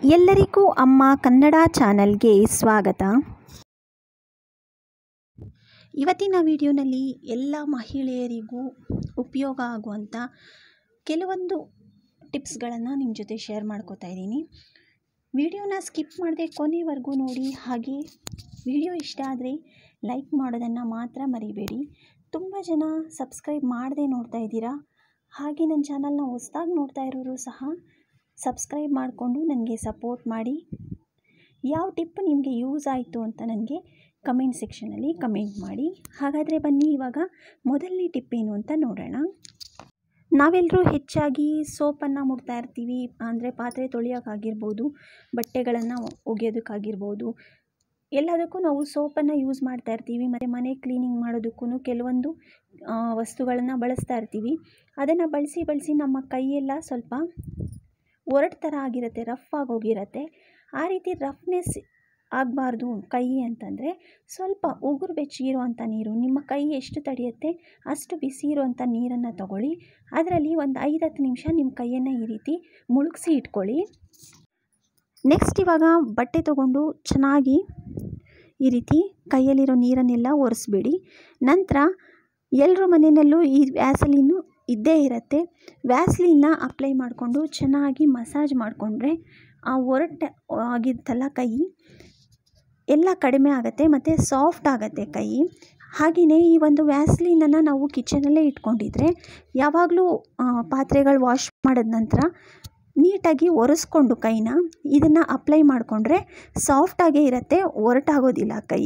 ಎಲ್ಲರಿಗೂ ಅಮ್ಮ ಕನ್ನಡ ಚಾನಲ್ಗೆ ಸ್ವಾಗತ ಇವತ್ತಿನ ವಿಡಿಯೋನಲ್ಲಿ ಎಲ್ಲ ಮಹಿಳೆಯರಿಗೂ ಉಪಯೋಗ ಆಗುವಂಥ ಕೆಲವೊಂದು ಟಿಪ್ಸ್ಗಳನ್ನು ನಿಮ್ಮ ಜೊತೆ ಶೇರ್ ಮಾಡ್ಕೋತಾ ಇದ್ದೀನಿ ವಿಡಿಯೋನ ಸ್ಕಿಪ್ ಮಾಡದೆ ಕೊನೆವರೆಗೂ ನೋಡಿ ಹಾಗೆ ವಿಡಿಯೋ ಇಷ್ಟ ಆದರೆ ಲೈಕ್ ಮಾಡೋದನ್ನು ಮಾತ್ರ ಮರಿಬೇಡಿ ತುಂಬ ಜನ ಸಬ್ಸ್ಕ್ರೈಬ್ ಮಾಡದೆ ನೋಡ್ತಾ ಇದ್ದೀರಾ ಹಾಗೆ ನನ್ನ ಚಾನಲ್ನ ಹೊಸ್ದಾಗಿ ನೋಡ್ತಾ ಇರೋರು ಸಹ ಸಬ್ಸ್ಕ್ರೈಬ್ ಮಾಡಿಕೊಂಡು ನನಗೆ ಸಪೋರ್ಟ್ ಮಾಡಿ ಯಾವ ಟಿಪ್ ನಿಮಗೆ ಯೂಸ್ ಆಯಿತು ಅಂತ ನನಗೆ ಕಮೆಂಟ್ ಸೆಕ್ಷನಲ್ಲಿ ಕಮೆಂಟ್ ಮಾಡಿ ಹಾಗಾದರೆ ಬನ್ನಿ ಇವಾಗ ಮೊದಲನೇ ಟಿಪ್ ಏನು ಅಂತ ನೋಡೋಣ ನಾವೆಲ್ಲರೂ ಹೆಚ್ಚಾಗಿ ಸೋಪನ್ನು ಮುಡ್ತಾ ಇರ್ತೀವಿ ಅಂದರೆ ಪಾತ್ರೆ ತೊಳೆಯೋಕ್ಕಾಗಿರ್ಬೋದು ಬಟ್ಟೆಗಳನ್ನು ಒಗೆಯೋದಕ್ಕಾಗಿರ್ಬೋದು ಎಲ್ಲದಕ್ಕೂ ನಾವು ಸೋಪನ್ನು ಯೂಸ್ ಮಾಡ್ತಾ ಇರ್ತೀವಿ ಮತ್ತು ಮನೆ ಕ್ಲೀನಿಂಗ್ ಮಾಡೋದಕ್ಕೂ ಕೆಲವೊಂದು ವಸ್ತುಗಳನ್ನು ಬಳಸ್ತಾ ಇರ್ತೀವಿ ಅದನ್ನು ಬಳಸಿ ಬಳಸಿ ನಮ್ಮ ಕೈಯೆಲ್ಲ ಸ್ವಲ್ಪ ಒರಟು ಥರ ಆಗಿರುತ್ತೆ ರಫ್ ಆಗೋಗಿರುತ್ತೆ ಆ ರೀತಿ ರಫ್ನೆಸ್ ಆಗಬಾರ್ದು ಕೈ ಅಂತಂದರೆ ಸ್ವಲ್ಪ ಉಗುರು ಬೆಚ್ಚಿ ಇರುವಂಥ ನೀರು ನಿಮ್ಮ ಕೈ ಎಷ್ಟು ತಡೆಯುತ್ತೆ ಅಷ್ಟು ಬಿಸಿ ಇರುವಂಥ ನೀರನ್ನು ತಗೊಳ್ಳಿ ಅದರಲ್ಲಿ ಒಂದು ಐದು ಹತ್ತು ನಿಮಿಷ ನಿಮ್ಮ ಕೈಯನ್ನು ಈ ರೀತಿ ಮುಳುಗಿಸಿ ಇಟ್ಕೊಳ್ಳಿ ನೆಕ್ಸ್ಟ್ ಇವಾಗ ಬಟ್ಟೆ ತೊಗೊಂಡು ಚೆನ್ನಾಗಿ ಈ ರೀತಿ ಕೈಯಲ್ಲಿರೋ ನೀರನ್ನೆಲ್ಲ ಒರೆಸ್ಬಿಡಿ ನಂತರ ಎಲ್ಲರ ಮನೆಯಲ್ಲೂ ಈ ವ್ಯಾಸಲಿನ್ನು ಇದ್ದೇ ಇರುತ್ತೆ ವ್ಯಾಸ್ಲಿನ್ನ ಅಪ್ಲೈ ಮಾಡಿಕೊಂಡು ಚೆನ್ನಾಗಿ ಮಸಾಜ್ ಮಾಡಿಕೊಂಡ್ರೆ ಆ ಒರಟು ಆಗಿತ್ತಲ್ಲ ಕೈ ಎಲ್ಲ ಕಡಿಮೆ ಆಗುತ್ತೆ ಮತ್ತು ಸಾಫ್ಟ್ ಆಗುತ್ತೆ ಕೈ ಹಾಗೆಯೇ ಈ ಒಂದು ವ್ಯಾಸ್ಲಿನನ್ನು ನಾವು ಕಿಚನಲ್ಲೇ ಇಟ್ಕೊಂಡಿದ್ರೆ ಯಾವಾಗಲೂ ಪಾತ್ರೆಗಳು ವಾಶ್ ಮಾಡಿದ ನಂತರ ನೀಟಾಗಿ ಒರೆಸ್ಕೊಂಡು ಕೈನ ಇದನ್ನು ಅಪ್ಲೈ ಮಾಡಿಕೊಂಡ್ರೆ ಸಾಫ್ಟಾಗೇ ಇರುತ್ತೆ ಒರಟಾಗೋದಿಲ್ಲ ಕೈ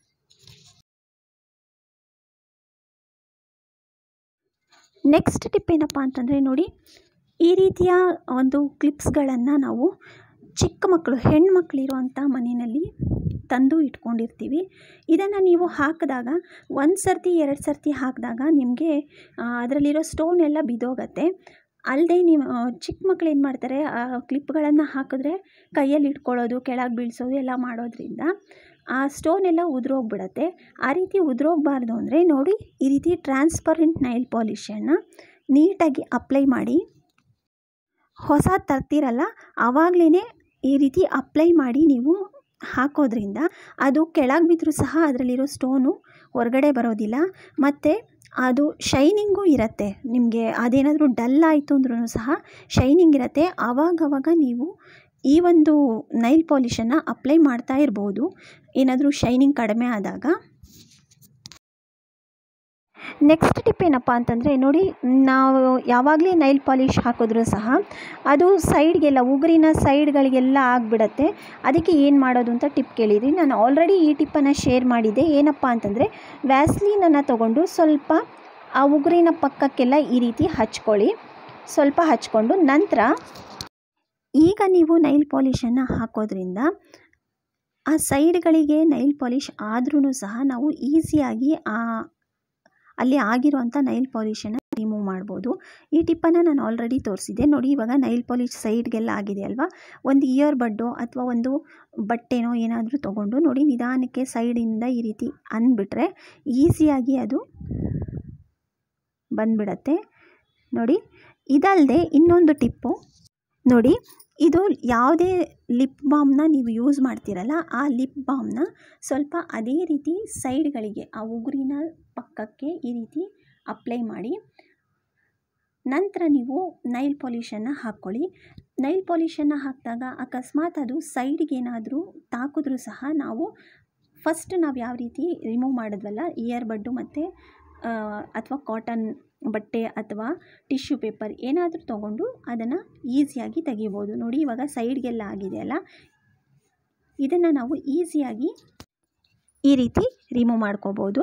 ನೆಕ್ಸ್ಟ್ ಟಿಪ್ ಏನಪ್ಪ ಅಂತಂದರೆ ನೋಡಿ ಈ ರೀತಿಯ ಒಂದು ಕ್ಲಿಪ್ಸ್ಗಳನ್ನು ನಾವು ಚಿಕ್ಕ ಮಕ್ಕಳು ಹೆಣ್ಮಕ್ಳಿರುವಂಥ ಮನೆಯಲ್ಲಿ ತಂದು ಇಟ್ಕೊಂಡಿರ್ತೀವಿ ಇದನ್ನು ನೀವು ಹಾಕಿದಾಗ ಒಂದು ಸರ್ತಿ ಎರಡು ಸರ್ತಿ ಹಾಕಿದಾಗ ನಿಮಗೆ ಅದರಲ್ಲಿರೋ ಸ್ಟೋನ್ ಎಲ್ಲ ಬಿದ್ದೋಗತ್ತೆ ಅಲ್ಲದೆ ನೀವು ಚಿಕ್ಕ ಮಕ್ಳು ಏನು ಮಾಡ್ತಾರೆ ಆ ಕ್ಲಿಪ್ಗಳನ್ನು ಹಾಕಿದ್ರೆ ಕೈಯಲ್ಲಿ ಇಟ್ಕೊಳ್ಳೋದು ಕೆಳಗೆ ಬೀಳಿಸೋದು ಎಲ್ಲ ಮಾಡೋದ್ರಿಂದ ಆ ಸ್ಟೋನ್ ಎಲ್ಲ ಉದುರೋಗ್ಬಿಡತ್ತೆ ಆ ರೀತಿ ಉದುರೋಗಬಾರ್ದು ಅಂದರೆ ನೋಡಿ ಈ ರೀತಿ ಟ್ರಾನ್ಸ್ಪರೆಂಟ್ ನೈಲ್ ಪಾಲಿಷನ್ನು ನೀಟಾಗಿ ಅಪ್ಲೈ ಮಾಡಿ ಹೊಸ ತರ್ತಿರಲ್ಲ ಆವಾಗಲೇ ಈ ರೀತಿ ಅಪ್ಲೈ ಮಾಡಿ ನೀವು ಹಾಕೋದ್ರಿಂದ ಅದು ಕೆಳಗೆ ಬಿದ್ದರೂ ಸಹ ಅದರಲ್ಲಿರೋ ಸ್ಟೋನು ಹೊರಗಡೆ ಬರೋದಿಲ್ಲ ಮತ್ತು ಅದು ಶೈನಿಂಗೂ ಇರುತ್ತೆ ನಿಮಗೆ ಅದೇನಾದರೂ ಡಲ್ ಆಯಿತು ಅಂದ್ರೂ ಸಹ ಶೈನಿಂಗ್ ಇರುತ್ತೆ ಆವಾಗವಾಗ ನೀವು ಈ ಒಂದು ನೈಲ್ ಪಾಲಿಷನ್ನು ಅಪ್ಲೈ ಮಾಡ್ತಾ ಇರ್ಬೋದು ಏನಾದರೂ ಶೈನಿಂಗ್ ಕಡಿಮೆ ಆದಾಗ ನೆಕ್ಸ್ಟ್ ಟಿಪ್ ಏನಪ್ಪ ಅಂತಂದರೆ ನೋಡಿ ನಾವು ಯಾವಾಗಲೇ ನೈಲ್ ಪಾಲಿಷ್ ಹಾಕಿದ್ರೂ ಸಹ ಅದು ಸೈಡ್ಗೆಲ್ಲ ಉಗುರಿನ ಸೈಡ್ಗಳಿಗೆಲ್ಲ ಆಗಿಬಿಡತ್ತೆ ಅದಕ್ಕೆ ಏನು ಮಾಡೋದು ಅಂತ ಟಿಪ್ ಕೇಳಿದ್ರಿ ನಾನು ಆಲ್ರೆಡಿ ಈ ಟಿಪ್ಪನ್ನು ಶೇರ್ ಮಾಡಿದ್ದೆ ಏನಪ್ಪ ಅಂತಂದರೆ ವ್ಯಾಸ್ಲೀನನ್ನು ತೊಗೊಂಡು ಸ್ವಲ್ಪ ಆ ಉಗುರಿನ ಪಕ್ಕಕ್ಕೆಲ್ಲ ಈ ರೀತಿ ಹಚ್ಕೊಳ್ಳಿ ಸ್ವಲ್ಪ ಹಚ್ಕೊಂಡು ನಂತರ ಈಗ ನೀವು ನೈಲ್ ಪಾಲಿಷನ್ನು ಹಾಕೋದ್ರಿಂದ ಆ ಸೈಡ್ಗಳಿಗೆ ನೈಲ್ ಪಾಲಿಷ್ ಆದ್ರೂ ಸಹ ನಾವು ಈಸಿಯಾಗಿ ಆ ಅಲ್ಲಿ ಆಗಿರುವಂಥ ನೈಲ್ ಪಾಲಿಷನ್ನು ರಿಮೂವ್ ಮಾಡ್ಬೋದು ಈ ಟಿಪ್ಪನ್ನು ನಾನು ಆಲ್ರೆಡಿ ತೋರಿಸಿದ್ದೆ ನೋಡಿ ಇವಾಗ ನೈಲ್ ಪಾಲಿಶ್ ಸೈಡ್ಗೆಲ್ಲ ಆಗಿದೆ ಅಲ್ವಾ ಒಂದು ಇಯರ್ ಬಡ್ಡೋ ಅಥವಾ ಒಂದು ಬಟ್ಟೆನೋ ಏನಾದರೂ ತೊಗೊಂಡು ನೋಡಿ ನಿಧಾನಕ್ಕೆ ಸೈಡಿಂದ ಈ ರೀತಿ ಅಂದ್ಬಿಟ್ರೆ ಈಸಿಯಾಗಿ ಅದು ಬಂದ್ಬಿಡತ್ತೆ ನೋಡಿ ಇದಲ್ಲದೆ ಇನ್ನೊಂದು ಟಿಪ್ಪು ನೋಡಿ ಇದು ಯಾವುದೇ ಲಿಪ್ ಬಾಮ್ನ ನೀವು ಯೂಸ್ ಮಾಡ್ತೀರಲ್ಲ ಆ ಲಿಪ್ ಬಾಮ್ನ ಸ್ವಲ್ಪ ಅದೇ ರೀತಿ ಸೈಡ್ಗಳಿಗೆ ಆ ಉಗುರಿನ ಪಕ್ಕಕ್ಕೆ ಈ ರೀತಿ ಅಪ್ಲೈ ಮಾಡಿ ನಂತರ ನೀವು ನೈಲ್ ಪಾಲಿಷನ್ನು ಹಾಕ್ಕೊಳ್ಳಿ ನೈಲ್ ಪಾಲಿಷನ್ನು ಹಾಕಿದಾಗ ಅಕಸ್ಮಾತ್ ಅದು ಸೈಡ್ಗೆ ಏನಾದರೂ ತಾಕಿದ್ರೂ ಸಹ ನಾವು ಫಸ್ಟ್ ನಾವು ಯಾವ ರೀತಿ ರಿಮೂವ್ ಮಾಡಿದ್ವಲ್ಲ ಇಯರ್ ಬಡ್ಡು ಮತ್ತು ಅಥವಾ ಕಾಟನ್ ಬಟ್ಟೆ ಅಥವಾ ಟಿಶ್ಯೂ ಪೇಪರ್ ಏನಾದರೂ ತೊಗೊಂಡು ಅದನ್ನು ಈಸಿಯಾಗಿ ತೆಗಿಬೋದು ನೋಡಿ ಇವಾಗ ಸೈಡ್ಗೆಲ್ಲ ಆಗಿದೆಯಲ್ಲ ಇದನ್ನು ನಾವು ಈಸಿಯಾಗಿ ಈ ರೀತಿ ರಿಮೂವ್ ಮಾಡ್ಕೋಬೋದು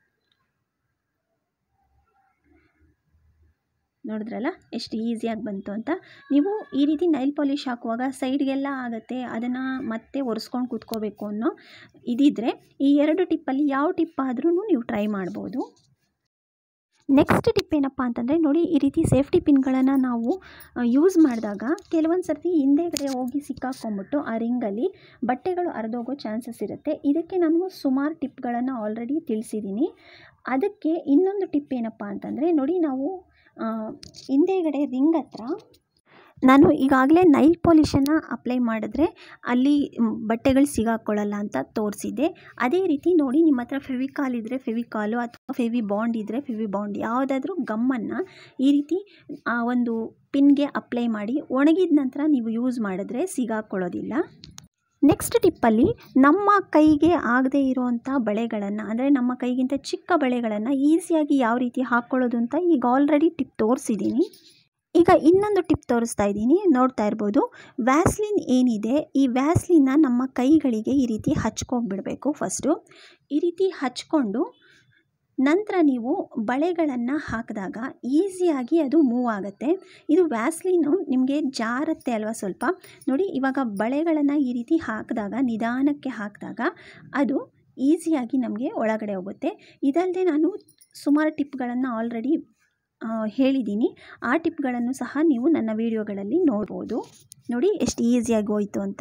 ನೋಡಿದ್ರಲ್ಲ ಎಷ್ಟು ಈಸಿಯಾಗಿ ಬಂತು ಅಂತ ನೀವು ಈ ರೀತಿ ನೈಲ್ ಪಾಲಿಷ್ ಹಾಕುವಾಗ ಸೈಡ್ಗೆಲ್ಲ ಆಗುತ್ತೆ ಅದನ್ನು ಮತ್ತೆ ಒರೆಸ್ಕೊಂಡು ಕೂತ್ಕೋಬೇಕು ಅನ್ನೋ ಇದಿದ್ದರೆ ಈ ಎರಡು ಟಿಪ್ಪಲ್ಲಿ ಯಾವ ಟಿಪ್ ಆದ್ರೂ ನೀವು ಟ್ರೈ ಮಾಡ್ಬೋದು ನೆಕ್ಸ್ಟ್ ಟಿಪ್ ಏನಪ್ಪ ಅಂತಂದರೆ ನೋಡಿ ಈ ರೀತಿ ಸೇಫ್ಟಿ ಪಿನ್ಗಳನ್ನು ನಾವು ಯೂಸ್ ಮಾಡಿದಾಗ ಕೆಲವೊಂದು ಸರ್ತಿ ಹಿಂದೆಗಡೆ ಹೋಗಿ ಸಿಕ್ಕಾಕೊಂಡ್ಬಿಟ್ಟು ಆ ರಿಂಗಲ್ಲಿ ಬಟ್ಟೆಗಳು ಹರಿದೋಗೋ ಚಾನ್ಸಸ್ ಇರುತ್ತೆ ಇದಕ್ಕೆ ನಾನು ಸುಮಾರು ಟಿಪ್ಗಳನ್ನು ಆಲ್ರೆಡಿ ತಿಳಿಸಿದ್ದೀನಿ ಅದಕ್ಕೆ ಇನ್ನೊಂದು ಟಿಪ್ ಏನಪ್ಪ ಅಂತಂದರೆ ನೋಡಿ ನಾವು ಹಿಂದೆಗಡೆ ರಿಂಗ್ ಹತ್ರ ನಾನು ಈಗಾಗಲೇ ನೈಲ್ ಪಾಲಿಷನ್ನು ಅಪ್ಲೈ ಮಾಡಿದ್ರೆ ಅಲ್ಲಿ ಮ್, ಬಟ್ಟೆಗಳು ಸಿಗಾಕೊಳ್ಳಲ್ಲ ಅಂತ ತೋರಿಸಿದ್ದೆ ಅದೇ ರೀತಿ ನೋಡಿ ನಿಮ್ಮ ಹತ್ರ ಫೆವಿಕಾಲ್ ಇದ್ದರೆ ಫೆವಿಕಾಲು ಅಥವಾ ಫೆವಿ ಬಾಂಡ್ ಇದ್ದರೆ ಫೆವಿ ಬಾಂಡ್ ಯಾವುದಾದ್ರೂ ಗಮ್ಮನ್ನು ಈ ರೀತಿ ಆ ಒಂದು ಪಿನ್ಗೆ ಅಪ್ಲೈ ಮಾಡಿ ಒಣಗಿದ ನಂತರ ನೀವು ಯೂಸ್ ಮಾಡಿದ್ರೆ ಸಿಗಾಕೊಳ್ಳೋದಿಲ್ಲ ನೆಕ್ಸ್ಟ್ ಟಿಪ್ಪಲ್ಲಿ ನಮ್ಮ ಕೈಗೆ ಆಗದೇ ಇರುವಂಥ ಬಳೆಗಳನ್ನು ಅಂದರೆ ನಮ್ಮ ಕೈಗಿಂತ ಚಿಕ್ಕ ಬಳೆಗಳನ್ನು ಈಸಿಯಾಗಿ ಯಾವ ರೀತಿ ಹಾಕ್ಕೊಳ್ಳೋದು ಅಂತ ಈಗ ಆಲ್ರೆಡಿ ಟಿಪ್ ತೋರಿಸಿದ್ದೀನಿ ಈಗ ಇನ್ನೊಂದು ಟಿಪ್ ತೋರಿಸ್ತಾ ಇದ್ದೀನಿ ನೋಡ್ತಾ ಇರ್ಬೋದು ವ್ಯಾಸ್ಲಿನ್ ಏನಿದೆ ಈ ವ್ಯಾಸ್ಲಿನ್ನ ನಮ್ಮ ಕೈಗಳಿಗೆ ಈ ರೀತಿ ಹಚ್ಕೊಂಡ್ಬಿಡಬೇಕು ಫಸ್ಟು ಈ ರೀತಿ ಹಚ್ಕೊಂಡು ನಂತರ ನೀವು ಬಳೆಗಳನ್ನು ಹಾಕಿದಾಗ ಈಸಿಯಾಗಿ ಅದು ಮೂವ್ ಆಗುತ್ತೆ ಇದು ವ್ಯಾಸ್ಲಿನು ನಿಮಗೆ ಜಾರತ್ತೆ ಅಲ್ವಾ ಸ್ವಲ್ಪ ನೋಡಿ ಇವಾಗ ಬಳೆಗಳನ್ನು ಈ ರೀತಿ ಹಾಕಿದಾಗ ನಿಧಾನಕ್ಕೆ ಹಾಕಿದಾಗ ಅದು ಈಸಿಯಾಗಿ ನಮಗೆ ಒಳಗಡೆ ಹೋಗುತ್ತೆ ಇದಲ್ಲದೆ ನಾನು ಸುಮಾರು ಟಿಪ್ಗಳನ್ನು ಆಲ್ರೆಡಿ ಹೇಳಿದ್ದೀನಿ ಆ ಟಿಪ್ಗಳನ್ನು ಸಹ ನೀವು ನನ್ನ ವೀಡಿಯೋಗಳಲ್ಲಿ ನೋಡ್ಬೋದು ನೋಡಿ ಎಷ್ಟು ಈಸಿಯಾಗಿ ಹೋಯಿತು ಅಂತ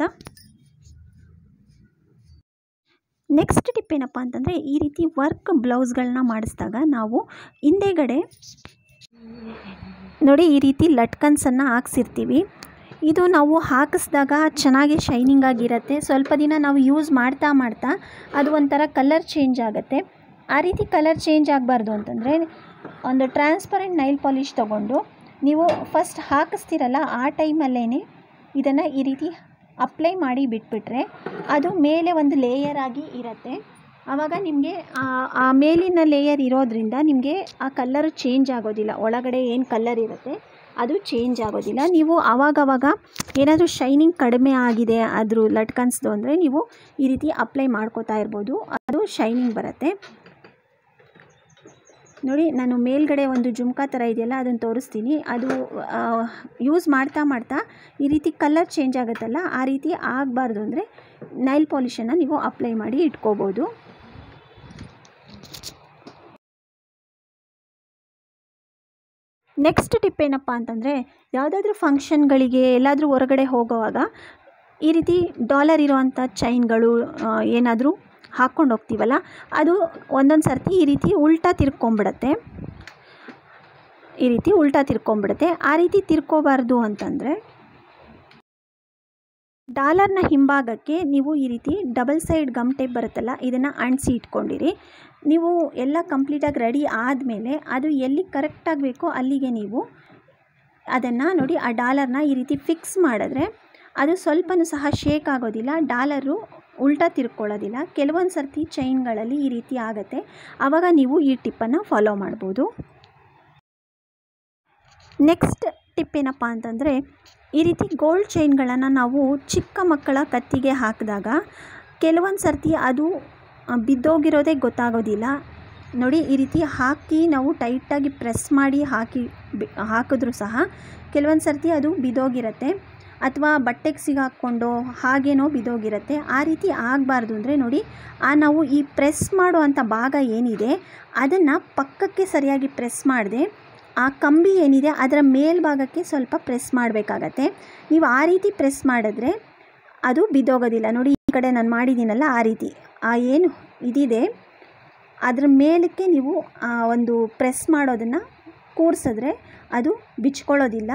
ನೆಕ್ಸ್ಟ್ ಟಿಪ್ ಏನಪ್ಪ ಅಂತಂದರೆ ಈ ರೀತಿ ವರ್ಕ್ ಬ್ಲೌಸ್ಗಳನ್ನ ಮಾಡಿಸಿದಾಗ ನಾವು ಹಿಂದೆಗಡೆ ನೋಡಿ ಈ ರೀತಿ ಲಟ್ಕನ್ಸನ್ನು ಹಾಕ್ಸಿರ್ತೀವಿ ಇದು ನಾವು ಹಾಕಿಸಿದಾಗ ಚೆನ್ನಾಗಿ ಶೈನಿಂಗ್ ಆಗಿರುತ್ತೆ ಸ್ವಲ್ಪ ದಿನ ನಾವು ಯೂಸ್ ಮಾಡ್ತಾ ಮಾಡ್ತಾ ಅದು ಒಂಥರ ಕಲರ್ ಚೇಂಜ್ ಆಗುತ್ತೆ ಆ ರೀತಿ ಕಲರ್ ಚೇಂಜ್ ಆಗಬಾರ್ದು ಅಂತಂದರೆ ಒಂದು ಟ್ರಾನ್ಸ್ಪರೆಂಟ್ ನೈಲ್ ಪಾಲಿಶ್ ತೊಗೊಂಡು ನೀವು ಫಸ್ಟ್ ಹಾಕಿಸ್ತೀರಲ್ಲ ಆ ಟೈಮಲ್ಲೇ ಇದನ್ನು ಈ ರೀತಿ ಅಪ್ಲೈ ಮಾಡಿ ಬಿಟ್ಬಿಟ್ರೆ ಅದು ಮೇಲೆ ಒಂದು ಲೇಯರ್ ಆಗಿ ಇರುತ್ತೆ ಆವಾಗ ನಿಮಗೆ ಆ ಮೇಲಿನ ಲೇಯರ್ ಇರೋದ್ರಿಂದ ನಿಮಗೆ ಆ ಕಲ್ಲರು ಚೇಂಜ್ ಆಗೋದಿಲ್ಲ ಒಳಗಡೆ ಏನು ಕಲ್ಲರ್ ಇರುತ್ತೆ ಅದು ಚೇಂಜ್ ಆಗೋದಿಲ್ಲ ನೀವು ಆವಾಗವಾಗ ಏನಾದರೂ ಶೈನಿಂಗ್ ಕಡಿಮೆ ಆಗಿದೆ ಅದ್ರ ಲಟ್ಕನ್ಸ್ದು ಅಂದರೆ ನೀವು ಈ ರೀತಿ ಅಪ್ಲೈ ಮಾಡ್ಕೋತಾ ಇರ್ಬೋದು ಅದು ಶೈನಿಂಗ್ ಬರುತ್ತೆ ನೋಡಿ ನಾನು ಮೇಲ್ಗಡೆ ಒಂದು ಜುಮ್ಕಾ ಥರ ಇದೆಯಲ್ಲ ಅದನ್ನು ತೋರಿಸ್ತೀನಿ ಅದು ಯೂಸ್ ಮಾಡ್ತಾ ಮಾಡ್ತಾ ಈ ರೀತಿ ಕಲರ್ ಚೇಂಜ್ ಆಗುತ್ತಲ್ಲ ಆ ರೀತಿ ಆಗಬಾರ್ದು ಅಂದರೆ ನೈಲ್ ಪಾಲಿಷನ್ನು ನೀವು ಅಪ್ಲೈ ಮಾಡಿ ಇಟ್ಕೋಬೋದು ನೆಕ್ಸ್ಟ್ ಟಿಪ್ ಏನಪ್ಪ ಅಂತಂದರೆ ಯಾವುದಾದ್ರೂ ಫಂಕ್ಷನ್ಗಳಿಗೆ ಎಲ್ಲಾದರೂ ಹೊರಗಡೆ ಹೋಗುವಾಗ ಈ ರೀತಿ ಡಾಲರ್ ಇರೋವಂಥ ಚೈನ್ಗಳು ಏನಾದರೂ ಹಾಕ್ಕೊಂಡು ಹೋಗ್ತೀವಲ್ಲ ಅದು ಒಂದೊಂದು ಸರ್ತಿ ಈ ರೀತಿ ಉಲ್ಟಾ ತಿರ್ಕೊಂಬಿಡತ್ತೆ ಈ ರೀತಿ ಉಲ್ಟಾ ತಿರ್ಕೊಂಬಿಡುತ್ತೆ ಆ ರೀತಿ ತಿರ್ಕೋಬಾರ್ದು ಅಂತಂದರೆ ಡಾಲರ್ನ ಹಿಂಭಾಗಕ್ಕೆ ನೀವು ಈ ರೀತಿ ಡಬಲ್ ಸೈಡ್ ಗಮ್ ಟೇಪ್ ಬರುತ್ತಲ್ಲ ಇದನ್ನು ಅಂಟಿಸಿ ಇಟ್ಕೊಂಡಿರಿ ನೀವು ಎಲ್ಲ ಕಂಪ್ಲೀಟಾಗಿ ರೆಡಿ ಆದಮೇಲೆ ಅದು ಎಲ್ಲಿ ಕರೆಕ್ಟಾಗಿ ಬೇಕೋ ಅಲ್ಲಿಗೆ ನೀವು ಅದನ್ನು ನೋಡಿ ಆ ಡಾಲರ್ನ ಈ ರೀತಿ ಫಿಕ್ಸ್ ಮಾಡಿದ್ರೆ ಅದು ಸ್ವಲ್ಪನೂ ಸಹ ಶೇಕ್ ಆಗೋದಿಲ್ಲ ಡಾಲರು ಉಲ್ಟಾ ತಿರ್ಕೊಳ್ಳೋದಿಲ್ಲ ಕೆಲವೊಂದು ಸರ್ತಿ ಚೈನ್ಗಳಲ್ಲಿ ಈ ರೀತಿ ಆಗುತ್ತೆ ಆವಾಗ ನೀವು ಈ ಟಿಪ್ಪನ್ನು ಫಾಲೋ ಮಾಡ್ಬೋದು ನೆಕ್ಸ್ಟ್ ಟಿಪ್ ಏನಪ್ಪ ಅಂತಂದರೆ ಈ ರೀತಿ ಗೋಲ್ಡ್ ಚೈನ್ಗಳನ್ನು ನಾವು ಚಿಕ್ಕ ಮಕ್ಕಳ ಕತ್ತಿಗೆ ಹಾಕಿದಾಗ ಕೆಲವೊಂದು ಸರ್ತಿ ಅದು ಬಿದ್ದೋಗಿರೋದೇ ಗೊತ್ತಾಗೋದಿಲ್ಲ ನೋಡಿ ಈ ರೀತಿ ಹಾಕಿ ನಾವು ಟೈಟಾಗಿ ಪ್ರೆಸ್ ಮಾಡಿ ಹಾಕಿ ಬಿ ಹಾಕಿದ್ರೂ ಸಹ ಕೆಲವೊಂದು ಸರ್ತಿ ಅದು ಬಿದ್ದೋಗಿರುತ್ತೆ ಅಥವಾ ಬಟ್ಟೆಗೆ ಸಿಗಾಕ್ಕೊಂಡು ಹಾಗೇನೋ ಬಿದ್ದೋಗಿರುತ್ತೆ ಆ ರೀತಿ ಆಗಬಾರ್ದು ಅಂದರೆ ನೋಡಿ ಆ ನಾವು ಈ ಪ್ರೆಸ್ ಮಾಡೋ ಅಂಥ ಭಾಗ ಏನಿದೆ ಅದನ್ನು ಪಕ್ಕಕ್ಕೆ ಸರಿಯಾಗಿ ಪ್ರೆಸ್ ಮಾಡದೆ ಆ ಕಂಬಿ ಏನಿದೆ ಅದರ ಮೇಲ್ಭಾಗಕ್ಕೆ ಸ್ವಲ್ಪ ಪ್ರೆಸ್ ಮಾಡಬೇಕಾಗತ್ತೆ ನೀವು ಆ ರೀತಿ ಪ್ರೆಸ್ ಮಾಡಿದ್ರೆ ಅದು ಬಿದ್ದೋಗೋದಿಲ್ಲ ನೋಡಿ ಈ ಕಡೆ ನಾನು ಮಾಡಿದ್ದೀನಲ್ಲ ಆ ರೀತಿ ಆ ಏನು ಇದಿದೆ ಅದ್ರ ಮೇಲಕ್ಕೆ ನೀವು ಆ ಒಂದು ಪ್ರೆಸ್ ಮಾಡೋದನ್ನು ಕೂರಿಸಿದ್ರೆ ಅದು ಬಿಚ್ಕೊಳ್ಳೋದಿಲ್ಲ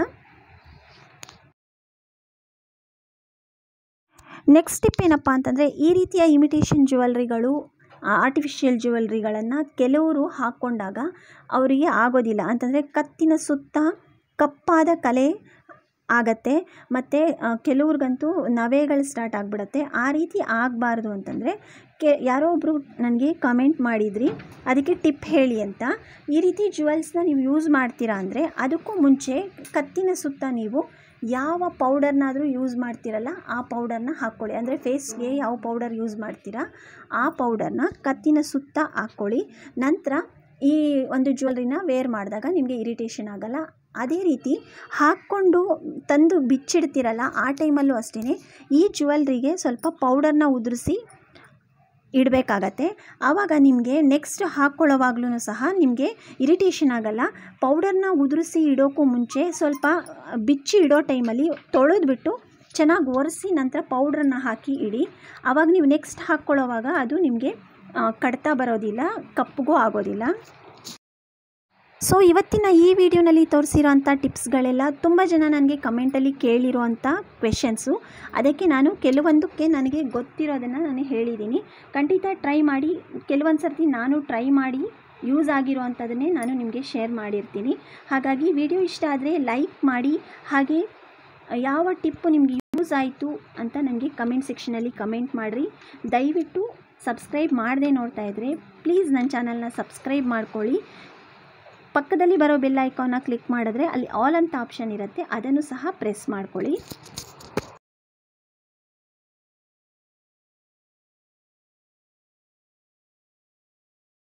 ನೆಕ್ಸ್ಟ್ ಟಿಪ್ ಏನಪ್ಪ ಅಂತಂದರೆ ಈ ರೀತಿಯ ಇಮಿಟೇಷನ್ ಜ್ಯುವೆಲ್ರಿಗಳು ಆರ್ಟಿಫಿಷಿಯಲ್ ಜ್ಯುವೆಲ್ರಿಗಳನ್ನು ಕೆಲವರು ಹಾಕ್ಕೊಂಡಾಗ ಅವರಿಗೆ ಆಗೋದಿಲ್ಲ ಅಂತಂದರೆ ಕತ್ತಿನ ಸುತ್ತ ಕಪ್ಪಾದ ಕಲೆ ಆಗತ್ತೆ ಮತ್ತು ಕೆಲವ್ರಿಗಂತೂ ನವೆಗಳು ಸ್ಟಾರ್ಟ್ ಆಗಿಬಿಡತ್ತೆ ಆ ರೀತಿ ಆಗಬಾರ್ದು ಅಂತಂದರೆ ಕೆ ಯಾರೋ ಒಬ್ಬರು ನನಗೆ ಕಮೆಂಟ್ ಮಾಡಿದ್ರಿ ಅದಕ್ಕೆ ಟಿಪ್ ಹೇಳಿ ಅಂತ ಈ ರೀತಿ ಜ್ಯುವೆಲ್ಸ್ನ ನೀವು ಯೂಸ್ ಮಾಡ್ತೀರಾ ಅಂದರೆ ಅದಕ್ಕೂ ಮುಂಚೆ ಕತ್ತಿನ ಸುತ್ತ ನೀವು ಯಾವ ಪೌಡರ್ನಾದರೂ ಯೂಸ್ ಮಾಡ್ತೀರಲ್ಲ ಆ ಪೌಡರ್ನ ಹಾಕ್ಕೊಳ್ಳಿ ಅಂದರೆ ಫೇಸ್ಗೆ ಯಾವ ಪೌಡರ್ ಯೂಸ್ ಮಾಡ್ತೀರಾ ಆ ಪೌಡರ್ನ ಕತ್ತಿನ ಸುತ್ತ ಹಾಕ್ಕೊಳ್ಳಿ ನಂತರ ಈ ಒಂದು ಜ್ಯುವೆಲ್ರಿನ ವೇರ್ ಮಾಡಿದಾಗ ನಿಮಗೆ ಇರಿಟೇಷನ್ ಆಗೋಲ್ಲ ಅದೇ ರೀತಿ ಹಾಕ್ಕೊಂಡು ತಂದು ಬಿಚ್ಚಿಡ್ತೀರಲ್ಲ ಆ ಟೈಮಲ್ಲೂ ಅಷ್ಟೇ ಈ ಜ್ಯುವೆಲ್ರಿಗೆ ಸ್ವಲ್ಪ ಪೌಡರ್ನ ಉದುರಿಸಿ ಇಡಬೇಕಾಗತ್ತೆ ಆವಾಗ ನಿಮಗೆ ನೆಕ್ಸ್ಟ್ ಹಾಕ್ಕೊಳ್ಳೋವಾಗ್ಲೂ ಸಹ ನಿಮಗೆ ಇರಿಟೇಷನ್ ಆಗೋಲ್ಲ ಪೌಡರ್ನ ಉದುರಿಸಿ ಇಡೋಕ್ಕೂ ಮುಂಚೆ ಸ್ವಲ್ಪ ಬಿಚ್ಚಿ ಇಡೋ ಟೈಮಲ್ಲಿ ತೊಳೆದ್ಬಿಟ್ಟು ಚೆನ್ನಾಗಿ ಒರೆಸಿ ನಂತರ ಪೌಡ್ರನ್ನ ಹಾಕಿ ಇಡಿ ಆವಾಗ ನೀವು ನೆಕ್ಸ್ಟ್ ಹಾಕ್ಕೊಳ್ಳೋವಾಗ ಅದು ನಿಮಗೆ ಕಡ್ತಾ ಬರೋದಿಲ್ಲ ಕಪ್ಪಗೂ ಆಗೋದಿಲ್ಲ ಸೊ ಇವತ್ತಿನ ಈ ವಿಡಿಯೋನಲ್ಲಿ ತೋರಿಸಿರೋಂಥ ಟಿಪ್ಸ್ಗಳೆಲ್ಲ ತುಂಬ ಜನ ನನಗೆ ಕಮೆಂಟಲ್ಲಿ ಕೇಳಿರೋವಂಥ ಕ್ವೆಶನ್ಸು ಅದಕ್ಕೆ ನಾನು ಕೆಲವೊಂದಕ್ಕೆ ನನಗೆ ಗೊತ್ತಿರೋದನ್ನು ನಾನು ಹೇಳಿದ್ದೀನಿ ಖಂಡಿತ ಟ್ರೈ ಮಾಡಿ ಕೆಲವೊಂದು ಸರ್ತಿ ನಾನು ಟ್ರೈ ಮಾಡಿ ಯೂಸ್ ಆಗಿರೋ ಅಂಥದ್ದನ್ನೇ ನಾನು ನಿಮಗೆ ಶೇರ್ ಮಾಡಿರ್ತೀನಿ ಹಾಗಾಗಿ ವಿಡಿಯೋ ಇಷ್ಟ ಆದರೆ ಲೈಕ್ ಮಾಡಿ ಹಾಗೆ ಯಾವ ಟಿಪ್ಪು ನಿಮಗೆ ಯೂಸ್ ಆಯಿತು ಅಂತ ನನಗೆ ಕಮೆಂಟ್ ಸೆಕ್ಷನಲ್ಲಿ ಕಮೆಂಟ್ ಮಾಡಿರಿ ದಯವಿಟ್ಟು ಸಬ್ಸ್ಕ್ರೈಬ್ ಮಾಡದೆ ನೋಡ್ತಾ ಇದ್ದರೆ ಪ್ಲೀಸ್ ನನ್ನ ಚಾನಲ್ನ ಸಬ್ಸ್ಕ್ರೈಬ್ ಮಾಡ್ಕೊಳ್ಳಿ ಪಕ್ಕದಲ್ಲಿ ಬರೋ ಬೆಲ್ ಐಕಾನ್ನ ಕ್ಲಿಕ್ ಮಾಡಿದ್ರೆ ಅಲ್ಲಿ ಆಲ್ ಅಂತ ಆಪ್ಷನ್ ಇರುತ್ತೆ ಅದನ್ನು ಸಹ ಪ್ರೆಸ್ ಮಾಡ್ಕೊಳ್ಳಿ